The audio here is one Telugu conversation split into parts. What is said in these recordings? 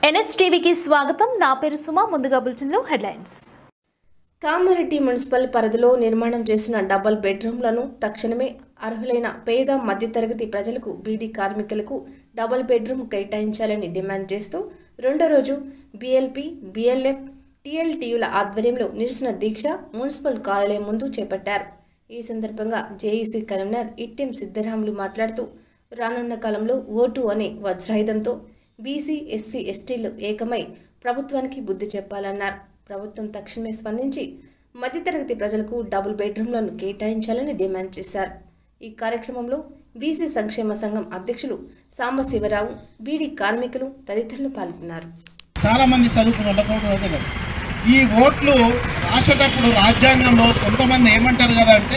ఎన్ఎస్టీవీకి స్వాగతం నా పేరు సుమ ముందుగా బులెటిన్లో హెడ్లైన్స్ కామారెడ్డి మున్సిపల్ పరిధిలో నిర్మాణం చేసిన డబుల్ బెడ్రూమ్లను తక్షణమే అర్హులైన పేద మధ్యతరగతి ప్రజలకు బీడీ కార్మికులకు డబుల్ బెడ్రూమ్ కేటాయించాలని డిమాండ్ చేస్తూ రెండో రోజు బీఎల్పీ బీఎల్ఎఫ్ టీఎల్టీయుల ఆధ్వర్యంలో నిరసన దీక్ష మున్సిపల్ కార్యాలయం ముందు చేపట్టారు ఈ సందర్భంగా జేఈసీ కన్వీనర్ ఇట్టెం సిద్ధరాములు మాట్లాడుతూ రానున్న కాలంలో ఓటు అనే వజ్రాయుధంతో బీసీ ఎస్సీ ఎస్టీలు ఏకమై ప్రభుత్వానికి బుద్ధి చెప్పాలన్నారు ప్రభుత్వం తక్షణమే స్పందించి మధ్యతరగతి ప్రజలకు డబుల్ బెడ్రూమ్లను కేటాయించాలని డిమాండ్ చేశారు ఈ కార్యక్రమంలో బీసీ సంక్షేమ సంఘం అధ్యక్షులు సాంబశివరావు బీడీ కార్మికులు తదితరులు పాల్గొన్నారు చాలా మంది చదువుకున్న వాళ్ళకు ఓటు ఓటే కదా ఈ ఓట్లు రాసేటప్పుడు రాజ్యాంగంలో కొంతమంది ఏమంటారు కదా అంటే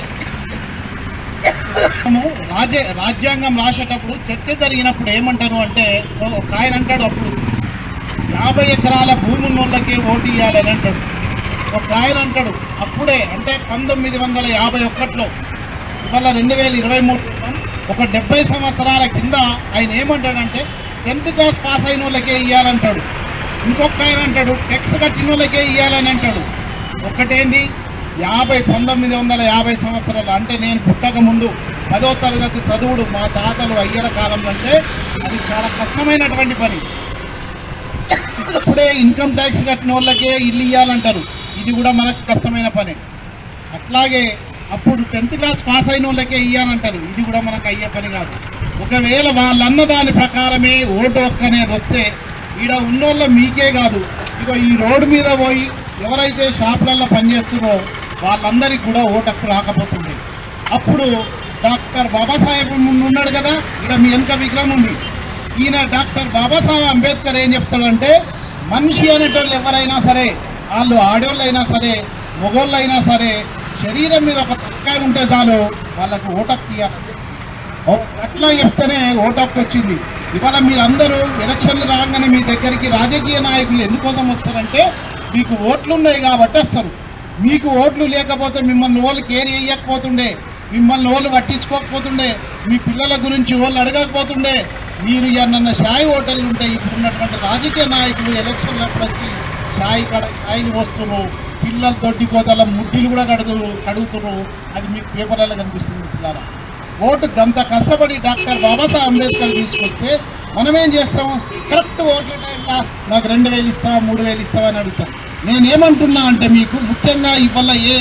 మనము రాజ్య రాజ్యాంగం రాసేటప్పుడు చర్చ జరిగినప్పుడు ఏమంటారు అంటే ఒక ఆయన అంటాడు అప్పుడు యాభై ఎకరాల భూమి ఉన్నోళ్ళకే ఓటు ఇవ్వాలని అంటాడు ఒక ఆయన అంటాడు అప్పుడే అంటే పంతొమ్మిది వందల యాభై ఒకటిలో ఇవాళ రెండు వేల ఇరవై మూడు ఒక డెబ్బై సంవత్సరాల కింద ఆయన ఏమంటాడంటే టెన్త్ క్లాస్ పాస్ అయిన వాళ్ళకే ఇవ్వాలంటాడు ఇంకొక ఆయన అంటాడు టెక్స్ కట్టిన వాళ్ళకే ఇవ్వాలని అంటాడు ఒక్కటేంది యాభై పంతొమ్మిది వందల యాభై సంవత్సరాలు అంటే నేను పుట్టక ముందు పదో తరగతి చదువుడు మా తాతలు అయ్యల కాలంలో అంటే అది చాలా కష్టమైనటువంటి పని అప్పుడే ఇన్కమ్ ట్యాక్స్ కట్టిన వాళ్ళకే ఇల్లు ఇవ్వాలంటారు ఇది కూడా మనకు కష్టమైన పని అట్లాగే అప్పుడు టెన్త్ క్లాస్ పాస్ అయిన వాళ్ళకే ఇవ్వాలంటారు ఇది కూడా మనకు అయ్యే పని కాదు ఒకవేళ వాళ్ళన్న దాని ప్రకారమే ఓటు హక్కు అనేది వస్తే ఈడ ఉన్నోళ్ళ మీకే కాదు ఇగో ఈ రోడ్డు మీద పోయి ఎవరైతే షాపులలో పనిచేస్తున్నారో వాళ్ళందరికీ కూడా ఓటు హక్కు రాకపోతుంది అప్పుడు డాక్టర్ బాబాసాహెబ్ ఉన్నాడు కదా ఇక్కడ మీ వెనక విగ్రహం ఉంది ఈయన డాక్టర్ బాబాసాహెబ్ అంబేద్కర్ ఏం చెప్తాడంటే మనిషి అనేటోళ్ళు ఎవరైనా సరే వాళ్ళు ఆడోళ్ళు అయినా సరే మొగోళ్ళు అయినా సరే శరీరం మీద ఒక తక్కాయ ఉంటే చాలు వాళ్ళకు ఓటకు తీయాలి ఓ, అట్లా చెప్తేనే ఓటకు వచ్చింది ఇవాళ మీరందరూ ఎలక్షన్లు రాగానే మీ దగ్గరికి రాజకీయ నాయకులు ఎందుకోసం వస్తారంటే మీకు ఓట్లు ఉన్నాయి కాబట్టి వస్తారు మీకు ఓట్లు లేకపోతే మిమ్మల్ని ఓళ్ళు కేర్ వేయకపోతుండే మిమ్మల్ని ఓళ్ళు పట్టించుకోకపోతుండే మీ పిల్లల గురించి ఓళ్ళు అడగకపోతుండే మీరు ఎన్న షాయి హోటళ్ళు ఉంటే ఇప్పుడు ఉన్నటువంటి రాజకీయ నాయకులు ఎలక్షన్లప్పుడు వచ్చి షాయి కడ షాయిని వస్తున్నారు పిల్లలు దొడ్డి కోతల ముడ్డిలు కూడా కడుతురు కడుగుతున్నారు అది మీకు పేపర్లలో కనిపిస్తుంది పిల్లల ఓటు గంత కష్టపడి డాక్టర్ బాబాసాహెబ్ అంబేద్కర్ తీసుకొస్తే మనం ఏం చేస్తాం కరెక్ట్ ఓట్ల టైంలో నాకు రెండు వేలు ఇస్తావా మూడు వేలు ఇస్తావా అని అడుగుతాం నేనేమంటున్నా అంటే మీకు ముఖ్యంగా ఇవాళ ఏ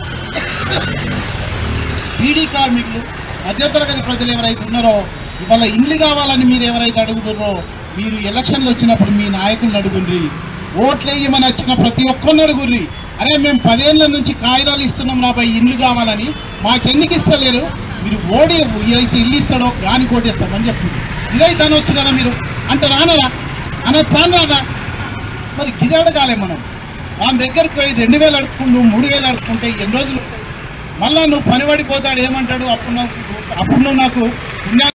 బీడీ కార్మికులు మధ్యతరగతి ప్రజలు ఎవరైతే ఉన్నారో ఇవాళ ఇండ్లు కావాలని మీరు ఎవరైతే అడుగుతున్నారో మీరు ఎలక్షన్లు వచ్చినప్పుడు మీ నాయకుడిని అడుగుండ్రి ఓట్లు వేయమని వచ్చిన ప్రతి ఒక్కరిని అడుగుర్రి అరే మేము పదేళ్ల నుంచి కాగితాలు ఇస్తున్నాం నాపై ఇండ్లు కావాలని మాకెందుకు ఇస్తలేరు మీరు ఓడి ఏదైతే ఇల్లు ఇస్తాడో గాని కోటేస్తామని చెప్తుంది ఇదైతే అనొచ్చు కదా మీరు అంటే రానరా అనొచ్చా రాదా మరి గిది అడగాలి మనం వాళ్ళ దగ్గరికి పోయి రెండు వేలు అడుక్కుంటూ మూడు వేలు అడుక్కుంటే ఎన్ని రోజులు ఉంటాయి? మళ్ళా నువ్వు పని పడిపోతాడు ఏమంటాడు అప్పుడు నాకు అప్పుడు నువ్వు నాకు పుణ్యా